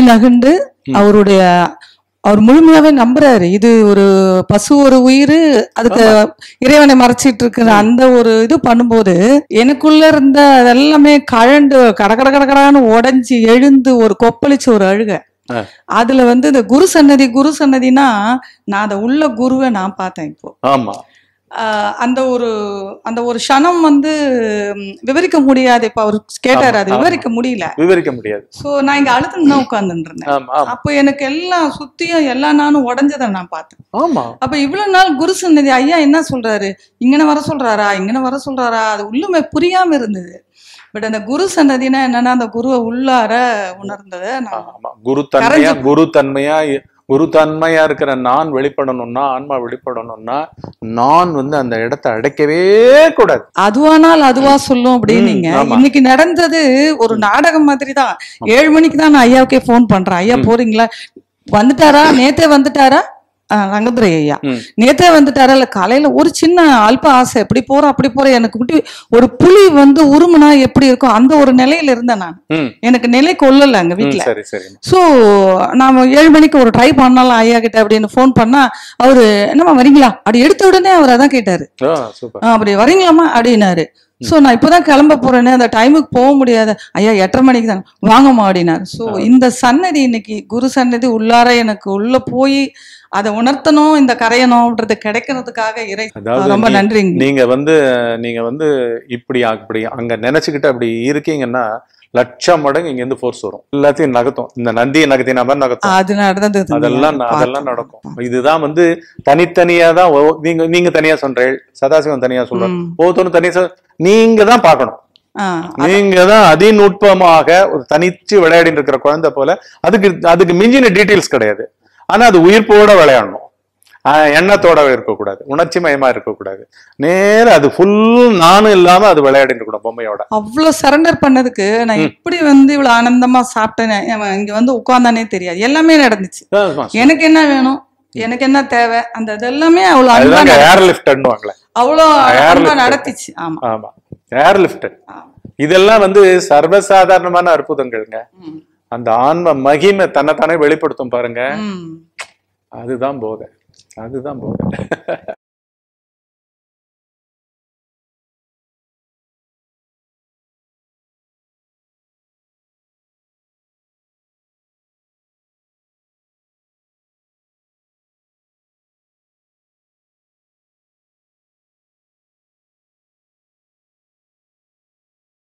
நகண்டு அவருடைய அவர் முழுமையாவே நம்புறாரு இது ஒரு பசு ஒரு உயிர் அதுக்கு இறைவனை மறைச்சிட்டு இருக்கிற அந்த ஒரு இது பண்ணும்போது எனக்குள்ள இருந்த அதெல்லாமே கழண்டு கட கட கட கடன்னு உடைஞ்சு எழுந்து ஒரு கொப்பளிச்சு ஒரு அழுக ஆ. அதுல வந்து இந்த குரு சன்னதி குரு சன்னதினா நான் அந்த உள்ள குருவை நான் பார்த்தேன் இப்போ ஆமா ஆஹ் அந்த ஒரு அந்த ஒரு க்ஷணம் வந்து ம், விவரிக்க முடியாது இப்ப அவர் கேட்டாரு அது ஆமா, விவரிக்க முடியல விவரிக்க முடியாது சோ நான் இங்க அழுதுன்னு தான் உட்கார்ந்துட்டு இருந்தேன் ஆமா ஆமா அப்போ எனக்கு எல்லாம் சுத்தியும் எல்லா நானும் உடஞ்சதை நான் பார்த்தேன் ஆமா அப்ப இவ்வளவு நாள் குரு சன்னதி ஐயா என்ன சொல்றாரு இங்கன வர சொல்றாரா இங்கன வர சொல்றாரா அது உள்ளுமே புரியாம இருந்தது பட் அந்த குரு சன்னதினா என்னன்னா அந்த குருவை உள்ளார உணர்ந்ததை நான் ஆமா குரு தன்மையா குரு தன்மையா குரு தன்மையா இருக்கிற நான் வெளிப்படணும்னா ஆன்மா வெளிப்படணும்னா நான் வந்து அந்த இடத்தை அடைக்கவே கூடாது அதுவானால் அதுவா சொல்லும் அப்படின்னீங்க ம், ஆமா. இன்னைக்கு நடந்தது ஒரு நாடகம் மாதிரி தான் ஏழு மணிக்கு தான் நான் ஐயாவுக்கே ஃபோன் பண்றேன் ஐயா போறீங்களா வந்துட்டாரா நேத்தே வந்துட்டாரா ஆ, ரங்கதுரை ஐயா ம். நேத்தே வந்துட்டாரா இல்ல காலையில ஒரு சின்ன அல்ப ஆசை எப்படி போறோம் அப்படி போறோம் எனக்கு குட்டி ஒரு புலி வந்து உருமுனா எப்படி இருக்கும் அந்த ஒரு நிலையில இருந்தேன் நான் ம் எனக்கு நிலை கொள்ளல அங்க ம், வீட்டுல சரி சரி ஸோ நாம ஏழு மணிக்கு ஒரு ட்ரை பண்ணலாம் ஐயா கிட்ட அப்படின்னு ஃபோன் பண்ணா அவரு என்னம்மா வரீங்களா அப்படி எடுத்த உடனே அவர் அதான் கேட்டாரு ஆ சூப்பர் ஆ, அப்படி வரீங்களாம்மா அப்படின்னாரு ஸோ நான் இப்போதான் கிளம்ப போறேனே அந்த டைமுக்கு போக முடியாது ஐயா எட்டரை மணிக்கு தான் வாங்கம்மா அப்படின்னாரு ஸோ இந்த சன்னதி இன்னைக்கு குரு சன்னதி உள்ளார எனக்கு உள்ள போய் அதை உணர்த்தணும் இந்த கரையணும்ன்றது கிடைக்கிறதுக்காக இறை அதாவது ரொம்ப நீ- நன்றிங்க நீங்க வந்து நீங்க வந்து இப்படி அப்படி அங்க நினைச்சுக்கிட்டு அப்படி இருக்கீங்கன்னா லட்சம் மடங்கு இங்க இருந்து ஃபோர்ஸ் வரும் எல்லாத்தையும் நகர்த்தும் இந்த நந்தியை நகர்த்தின மாதிரி நகர்த்தும் அது நடந்தது அதெல்லாம் ந- அதெல்லாம் நடக்கும் இதுதான் வந்து தனித்தனியா தான் ஒவ்வொ- நீங்க நீங்க தனியா சொல்றேன் சதாசிவம் தனியா சொல்றேன் ம். ஒவ்வொருத்தரும் தனியா சொல் நீங்க தான் பார்க்கணும் ஆ, நீங்க தான் அதிநுட்பமாக ஒரு தனிச்சு விளையாடிட்டு இருக்கிற குழந்தை போல அதுக்கு அதுக்கு மிஞ்சின டீட்டெயில்ஸ் கிடையாது ஆனா அது உயிர்ப்போட விளையாடணும் ஆஹ் எண்ணத்தோட இருக்கக்கூடாது உணர்ச்சி மயமா இருக்கக்கூடாது நேரா அது ஃபுல் நானும் இல்லாம அது விளையாடிட்டு இருக்கணும் பொம்மையோட அவ்வளவு சரண்டர் பண்ணதுக்கு நான் எப்படி வந்து இவ்வளவு ஆனந்தமா சாப்பிட்டேனே அவன் இங்க வந்து உட்கார்ந்தானே தெரியாது எல்லாமே நடந்துச்சு எனக்கு என்ன வேணும் எனக்கு என்ன தேவை அந்த இதெல்லாமே அவ்வளவு அன்பா அதுதாங்க நட- ஏர் லிஃப்ட்னுவாங்களே அவ்வளவு Air அன்பா lift. நடத்திச்சு ஆமா ஆமா ஏர் லிஃப்ட் ஆமா. இதெல்லாம் வந்து சர்வசாதாரணமான அற்புதங்கள்ங்க ம். அந்த ஆன்ம மகிமை தன்னைத்தானே வெளிப்படுத்தும் பாருங்க ம். அதுதான் போதை அதுதான் போதை